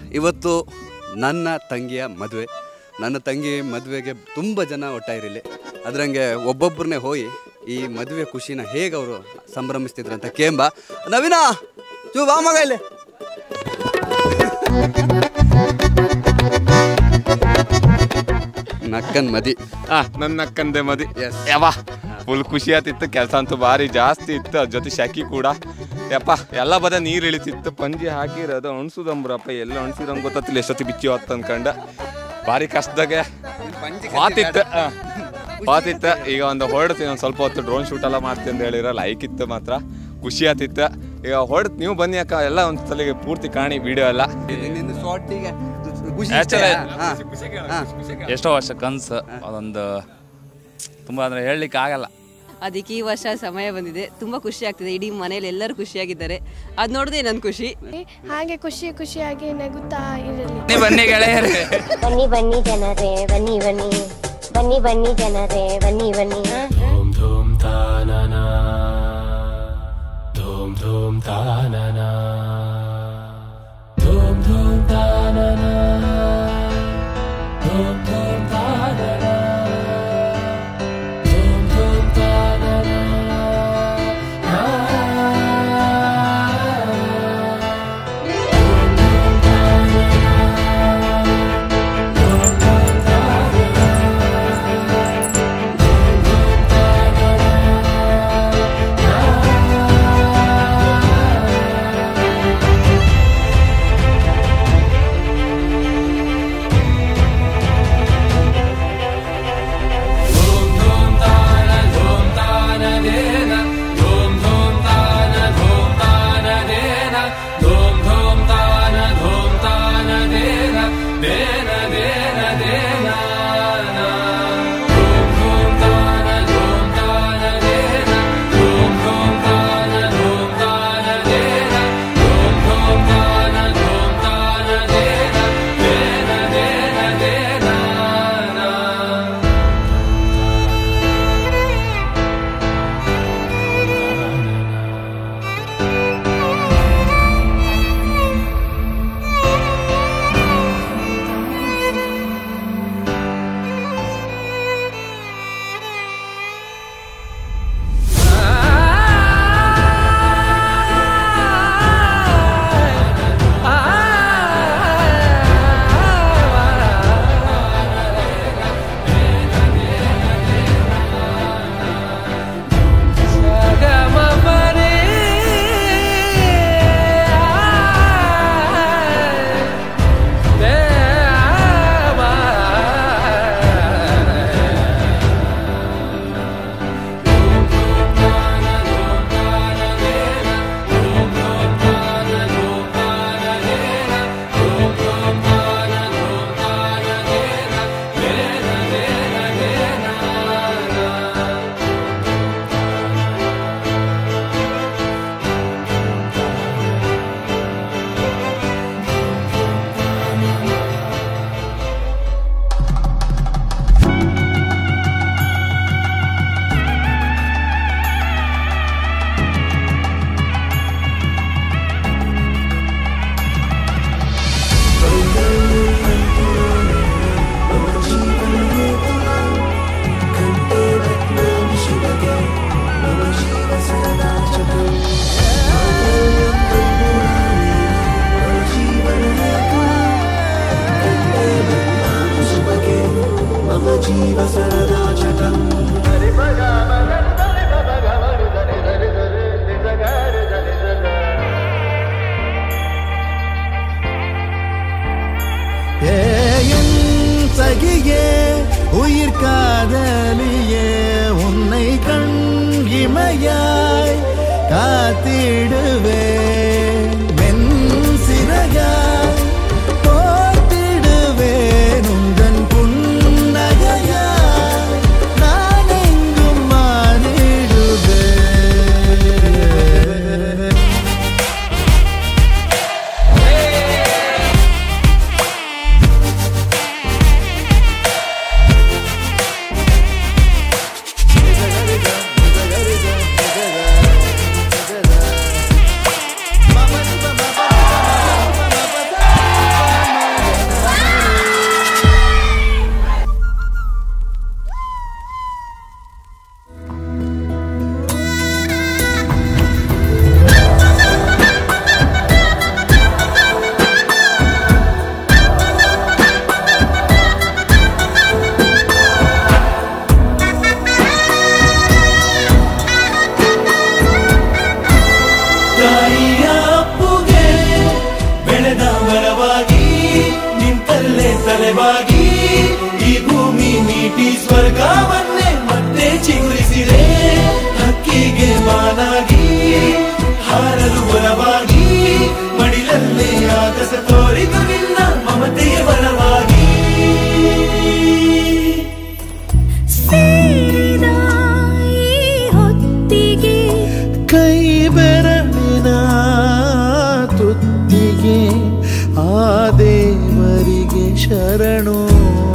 ಇವತ್ತು ನನ್ನ ತಂಗಿಯ ಮದುವೆ ನನ್ನ ತಂಗಿ ಮದುವೆಗೆ ತುಂಬ ಜನ ಒಟ್ಟಾಗಿರಲಿ ಅದ್ರಂಗೆ ಒಬ್ಬೊಬ್ಬರನ್ನೇ ಹೋಗಿ ಈ ಮದುವೆ ಖುಷಿನ ಹೇಗೆ ಅವರು ಸಂಭ್ರಮಿಸ್ತಿದ್ರು ಅಂತ ಕೇಂಬ ನವೀನ ಚೂ ಬಾ ಮಗ ಇಲ್ಲಿ ನಕ್ಕನ್ ಮದಿ ಆ ನನ್ನ ಅಕ್ಕಂದೆ ಮದಿ Yes. ಯವ್ವ ಫುಲ್ ಖುಷಿ ಆತಿತ್ತು ಕೆಲಸ ಅಂತೂ ಭಾರಿ ಜಾಸ್ತಿ ಇತ್ತು ಅದ್ರ ಜೊತೆ ಶಕಿ ಕೂಡ ಯಪ್ಪ ಎಲ್ಲ ಬದ ನೀರು ಇಳಿತಿತ್ತು ಪಂಜಿ ಹಾಕಿರೋದು ಅಣ್ಸುದಂಬ್ರಪ್ಪ ಎಲ್ಲ ಅಣ್ಸಿದಂಗೆ ಗೊತ್ತಿಲ್ಲ ಎಷ್ಟೊತ್ತಿ ಬಿಚ್ಚಿ ಹೊತ್ತು ಅನ್ಕಂಡ ಭಾರಿ ಕಷ್ಟದಾಗೆ ಮಾತಿತ್ತು ಮಾತಿತ್ತು ಈಗ ಒಂದು ಹೊರಡ್ತೀನಿ ಒಂದು ಸ್ವಲ್ಪ ಹೊತ್ತು ಡ್ರೋನ್ ಶೂಟ್ ಎಲ್ಲ ಮಾಡ್ತೀನಿ ಅಂತ ಹೇಳಿರೋ ಲೈಕ್ ಇತ್ತು ಮಾತ್ರ ಖುಷಿ ಆತಿತ್ತು ಈಗ ಹೊರಡ್ ನೀವು ಬನ್ನಿ ಅಕ್ಕ ಎಲ್ಲ ಒಂದು ಸಲ ಪೂರ್ತಿ ಕಾಣಿ ವಿಡಿಯೋ ಎಲ್ಲ ನಿನ್ನ ಶಾರ್ಟಿಗೆ ಖುಷಿ Actually, ಹಾ ಹಾ ಎಷ್ಟೋ ವರ್ಷ ಕನಸು ಅದೊಂದು ತುಂಬ ಅಂದರೆ ಹೇಳಲಿಕ್ಕೆ ಆಗಲ್ಲ ಅದಕ್ಕೆ ಈ ವರ್ಷ ಸಮಯ ಬಂದಿದೆ ತುಂಬ ಖುಷಿ ಆಗ್ತಿದೆ ಇಡೀ ಮನೇಲಿ ಎಲ್ಲರೂ ಖುಷಿಯಾಗಿದ್ದಾರೆ ಅದು ನೋಡಿದೆ ನನ್ನ ಖುಷಿ ಹಾಗೆ ಖುಷಿ ಖುಷಿಯಾಗಿ ನಗುತ್ತಾ ಇರಲಿ ಬನ್ನಿ ಬನ್ನಿ ಗೆಳೆಯರೇ ಬನ್ನಿ ಬನ್ನಿ ಜನರೇ ಬನ್ನಿ ಬನ್ನಿ ಬನ್ನಿ ಬನ್ನಿ ಜನರೇ ಬನ್ನಿ ಬನ್ನಿ ஏன் சகியே உயிர் காதலியே உன்னை கண் இமையாய் காத்திடுவேன் மென் சிறகாய் போத்திடுவேன் உந்தன் புன்னகையாய் நான் எங்கும் மாறிடுவேன் ತಲೆಬಾಗಿ ಈ ಭೂಮಿ ನೀಟಿ ಸ್ವರ್ಗವನ್ನೇ ಮತ್ತೆ ಚಿಗುರಿಸಿದೆ ಹಕ್ಕಿಗೆ ಮಾನಾಗಿ ಹಾರಲು ಬಲವಾಗಿ ಮಡಿಲಲ್ಲೇ ಆಗಸ ತೋರಿತು ನಿನ್ನ ಮಮತೆಯ ಬಲವಾಗಿ ಸೇರಿದ ಈ ಹೊತ್ತಿಗೆ ಕೈ ಬೆರಳಿನ ತುತ್ತಿಗೆ ಆ ದೇವರಿಗೆ ಶರಣು